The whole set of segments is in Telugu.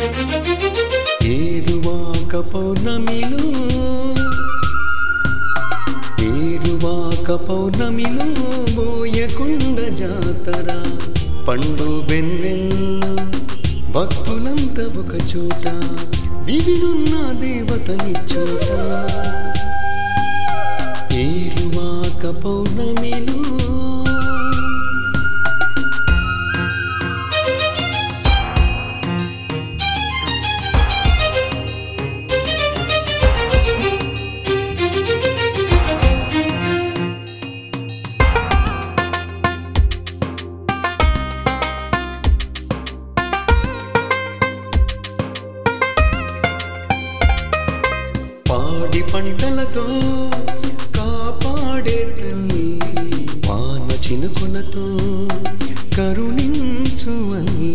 ఏరువాక పౌర్ణమిలో ఏరువాక పౌర్ణమిలో బోయకొండ జాతర పండు బెన్నెల్లు భక్తులంతా ఒక చోట దివినున్న దేవతని చోట ఏరువాక పౌర్ణమిలో పాడి పంటలతో కాపాడే తల్లి వాన చినుకులతో కరుణించు అల్లి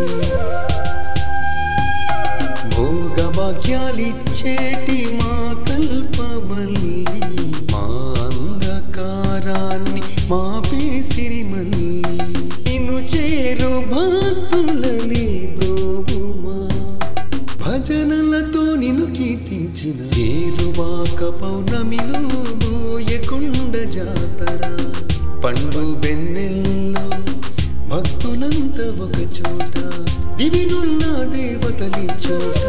భోగభాగ్యాలిచ్చేటి మా కల్పవల్లి మా అంధకారాన్ని మా పేసిరిమల్లి నిన్ను చేరు భక్తులని బ్రోవుమా భజనలతో నిన్ను కీర్తించిన చేరువాక పౌర్ణమిలో బోయకొండ జాతర పండు బెన్నెల్లో భక్తులంతా ఒక చోట దివినున్న దేవతలి చోట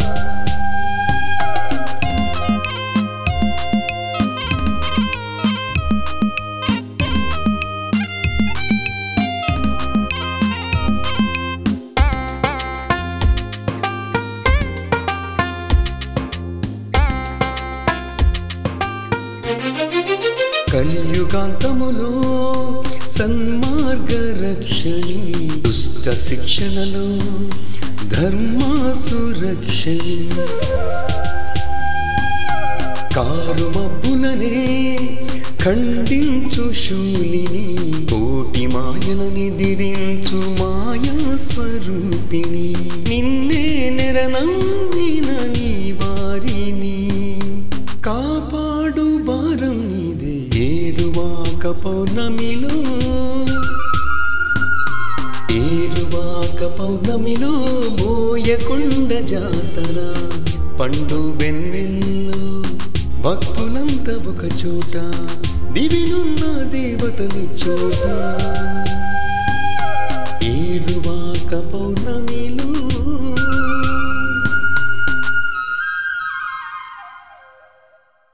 కలియుగాంతములో సన్మార్గ రక్షణి దుష్ట శిక్షణలో ధర్మాసురక్షణి కారు మబ్బులనే ఖండించు శూలిని కోటి మాయలని దిరించు మాయా స్వరూపిణి నిన్నే నెరనమ్మిన నీ వారిని కాపాడు భారం నీదే ఏరువాక పౌర్ణమిలో ఏరువాక పౌర్ణమిలో మోయకొండ జాతర పండు బెన్నెల్లో భక్తులంతా ఒక చోట దివినున్న దేవతని చోట